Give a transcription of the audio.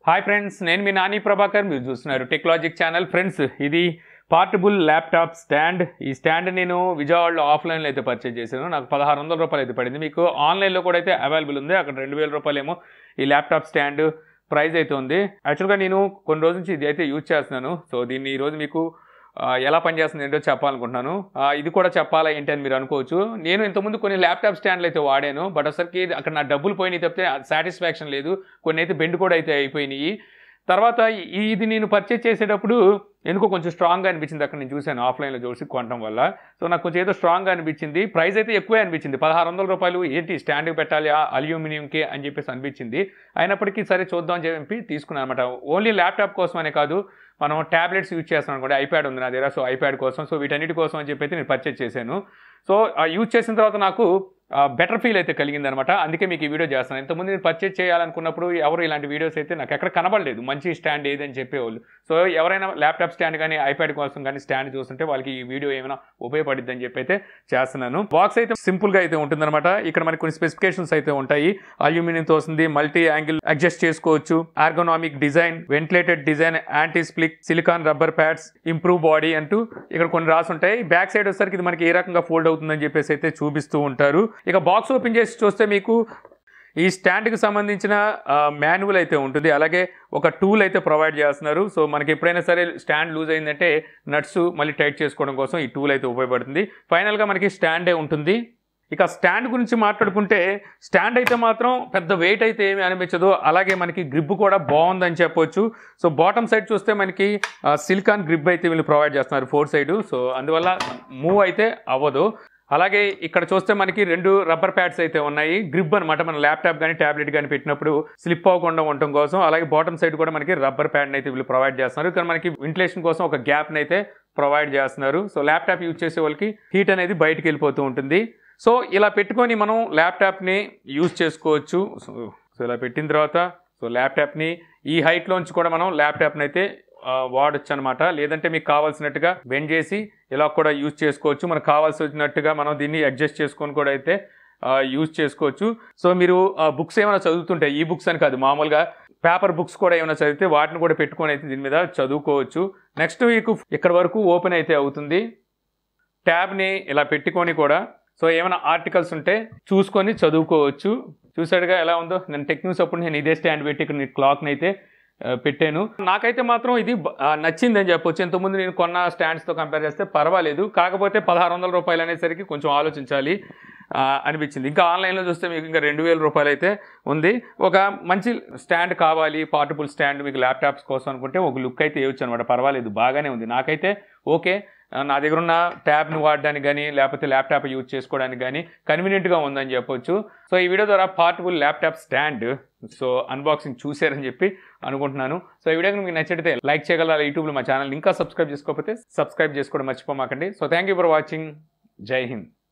hi friends నేను మీ నాని ప్రభాకర్ మీరు చూస్తున్నారు టెక్నాలజిక్ ఛానల్ ఫ్రెండ్స్ ఇది పార్టబుల్ ల్యాప్టాప్ స్టాండ్ ఈ స్టాండ్ నేను విజయవాడలో ఆఫ్లైన్లో అయితే పర్చేజ్ చేశాను నాకు పదహారు వందల రూపాయలు అయితే పడింది మీకు ఆన్లైన్లో కూడా అయితే అవైలబుల్ ఉంది అక్కడ రెండు వేల రూపాయలేమో ఈ ల్యాప్టాప్ స్టాండ్ ప్రైస్ అయితే ఉంది యాక్చువల్గా నేను కొన్ని రోజుల నుంచి ఇది అయితే యూజ్ చేస్తున్నాను సో దీన్ని ఈరోజు మీకు ఆ, ఎలా పనిచేస్తుంది ఏంటో చెప్పాలనుకుంటున్నాను ఆ, ఇది కూడా చెప్పాలా ఏంటి అని మీరు అనుకోవచ్చు నేను ఇంతకుముందు కొన్ని ల్యాప్టాప్ స్టాండ్లు అయితే వాడాను బట్ అసలుకి అక్కడ నా డబ్బులు పోయినాయి తప్పితే సాటిస్ఫాక్షన్ లేదు కొన్ని అయితే బెండ్ కూడా అయితే అయిపోయినాయి తర్వాత ఈ- ఇది నేను పర్చేజ్ చేసేటప్పుడు ఎందుకో కొంచెం స్ట్రాంగ్గా అనిపించింది అక్కడ నేను చూశాను ఆఫ్లైన్లో చూసి కొనడం వల్ల సో నాకు కొంచెం ఏదో స్ట్రాంగ్గా అనిపించింది ప్రైస్ అయితే ఎక్కువే అనిపించింది పదహారు వందల రూపాయలు ఏంటి స్టాండ్కి పెట్టాలి ఆ అల్యూమినియంకి అని చెప్పేసి అనిపించింది అయినప్పటికీ సరే చూద్దాం అని చెప్పి తీసుకున్నాను అనమాట ఓన్లీ ల్యాప్టాప్ కోసమనే కాదు మనం ట్యాబ్లెట్స్ యూజ్ చేస్తున్నాం కూడా ఐప్యాడ్ ఉంది నా దగ్గర సో ఐప్యాడ్ కోసం సో వీటన్నిటి కోసం అని చెప్పి అయితే నేను పర్చేజ్ చేశాను సో ఆ యూజ్ చేసిన తర్వాత నాకు బెటర్ ఫీల్ అయితే కలిగింది అనమాట అందుకే మీకు ఈ వీడియో చేస్తాను ఇంతకుముందు నేను పర్చేజ్ చేయాలనుకున్నప్పుడు ఎవరు ఇలాంటి వీడియోస్ అయితే నాకు ఎక్కడ కనబడలేదు మంచి స్టాండ్ ఏదని చెప్పేవాళ్ళు సో ఎవరైనా ల్యాప్టాప్ స్టాండ్ కానీ ఐప్యాడ్ కోసం కానీ స్టాండ్ చూస్తుంటే వాళ్ళకి ఈ వీడియో ఏమైనా ఉపయోగపడిద్ది అని చెప్పి అయితే చేస్తున్నాను బాక్స్ అయితే సింపుల్గా అయితే ఉంటుందన్నమాట ఇక్కడ మనకి కొన్ని స్పెసిఫికేషన్స్ అయితే ఉంటాయి అల్యూమినియంతో వస్తుంది మల్టీ యాంగిల్ అడ్జస్ట్ చేసుకోవచ్చు ergonomic design ventilated design anti slip silicone rubber pads improve body అంటూ ఇక్కడ కొన్ని రాసి ఉంటాయి బ్యాక్ సైడ్ వచ్చేసరికి ఇది మనకి ఏ రకంగా ఫోల్డ్ అవుతుందని చెప్పేసి అయితే చూపిస్తూ ఉంటారు ఇక బాక్స్ ఓపెన్ చేసి చూస్తే మీకు ఈ స్టాండ్కి సంబంధించిన మాన్యువల్ అయితే ఉంటుంది అలాగే ఒక టూల్ అయితే ప్రొవైడ్ చేస్తున్నారు సో మనకి ఎప్పుడైనా సరే స్టాండ్ లూజ్ అయిందంటే నట్స్ మళ్ళీ టైట్ చేసుకోవడం కోసం ఈ టూల్ అయితే ఉపయోగపడుతుంది ఫైనల్గా మనకి స్టాండే ఉంటుంది ఇక స్టాండ్ గురించి మాట్లాడుకుంటే స్టాండ్ అయితే మాత్రం పెద్ద వెయిట్ అయితే ఏమీ అనిపించదు అలాగే మనకి గ్రిప్ కూడా బాగుందని చెప్పొచ్చు సో బాటమ్ సైడ్ చూస్తే మనకి సిలికాన్ గ్రిప్ అయితే వీళ్ళు ప్రొవైడ్ చేస్తున్నారు ఫోర్ సైడ్ సో అందువల్ల మూవ్ అయితే అవ్వదు అలాగే ఇక్కడ చూస్తే మనకి రెండు రబ్బర్ ప్యాడ్స్ అయితే ఉన్నాయి గ్రిప్ అనమాట మన ల్యాప్టాప్ కానీ ట్యాబ్లెట్ కానీ పెట్టినప్పుడు స్లిప్ అవ్వకుండా ఉండటం కోసం అలాగే బాటమ్ సైడ్ కూడా మనకి రబ్బర్ ప్యాడ్ని అయితే వీళ్ళు ప్రొవైడ్ చేస్తున్నారు ఇక్కడ మనకి వెంటిలేషన్ కోసం ఒక గ్యాప్ని అయితే ప్రొవైడ్ చేస్తున్నారు సో ల్యాప్టాప్ యూజ్ చేసే వాళ్ళకి హీట్ అనేది బయటికి వెళ్ళిపోతూ ఉంటుంది సో ఇలా పెట్టుకొని మనం ల్యాప్టాప్ని యూజ్ చేసుకోవచ్చు సో సో ఇలా పెట్టిన తర్వాత సో ల్యాప్టాప్ని ఈ హైట్లోంచి కూడా మనం ల్యాప్టాప్ని అయితే ఆ, వాడొచ్చు అనమాట లేదంటే మీకు కావాల్సినట్టుగా బెండ్ చేసి ఇలా కూడా యూజ్ చేసుకోవచ్చు మనకు కావాల్సినట్టుగా మనం దీన్ని అడ్జస్ట్ చేసుకొని కూడా అయితే యూజ్ చేసుకోవచ్చు సో మీరు బుక్స్ ఏమైనా చదువుతుంటే ఈ బుక్స్ అని కాదు మామూలుగా పేపర్ బుక్స్ కూడా ఏమైనా చదివితే వాటిని కూడా పెట్టుకొని అయితే దీని మీద చదువుకోవచ్చు నెక్స్ట్ మీకు ఇక్కడ వరకు ఓపెన్ అయితే అవుతుంది ట్యాబ్ని ఇలా పెట్టుకొని కూడా సో ఏమైనా ఆర్టికల్స్ ఉంటే చూసుకొని చదువుకోవచ్చు చూసాడుగా ఎలా ఉందో నేను టెక్నిక్స్ అప్పుడు నేను ఇదే స్టాండ్ పెట్టి ఇక్కడ క్లాక్ని అయితే ఆ, పెట్టాను నాకైతే మాత్రం ఇది బ- ఆ, నచ్చిందని చెప్పొచ్చు ఇంతకుముందు నేను కొన్న స్టాండ్స్తో కంపేర్ చేస్తే పర్వాలేదు కాకపోతే పదహారు వందల రూపాయలు అనేసరికి కొంచెం ఆలోచించాలి ఆ, అనిపించింది ఇంకా ఆన్లైన్లో చూస్తే మీకు ఇంకా రెండు వేల రూపాయలు అయితే ఉంది ఒక మంచి స్టాండ్ కావాలి పార్టబుల్ స్టాండ్ మీకు ల్యాప్టాప్స్ కోసం అనుకుంటే ఒక లుక్ అయితే ఇవ్వచ్చు అనమాట పర్వాలేదు బాగానే ఉంది నాకైతే ఓకే ఆ, నా దగ్గర ఉన్న ట్యాబ్ని వాడడానికి కానీ లేకపోతే ల్యాప్టాప్ యూజ్ చేసుకోవడానికి కానీ కన్వీనియంట్గా ఉందని చెప్పొచ్చు సో ఈ వీడియో ద్వారా portable laptop stand so unboxing చూశారని చెప్పి అనుకుంటున్నాను సో ఈ వీడియో కనుక మీకు నచ్చితే లైక్ చేయగలరా యూట్యూబ్లో మా ఛానల్ ఇంకా సబ్స్క్రైబ్ చేసుకోకపోతే సబ్స్క్రైబ్ చేసుకోవడం మర్చిపోమాకండి so thank you for watching Jai Hind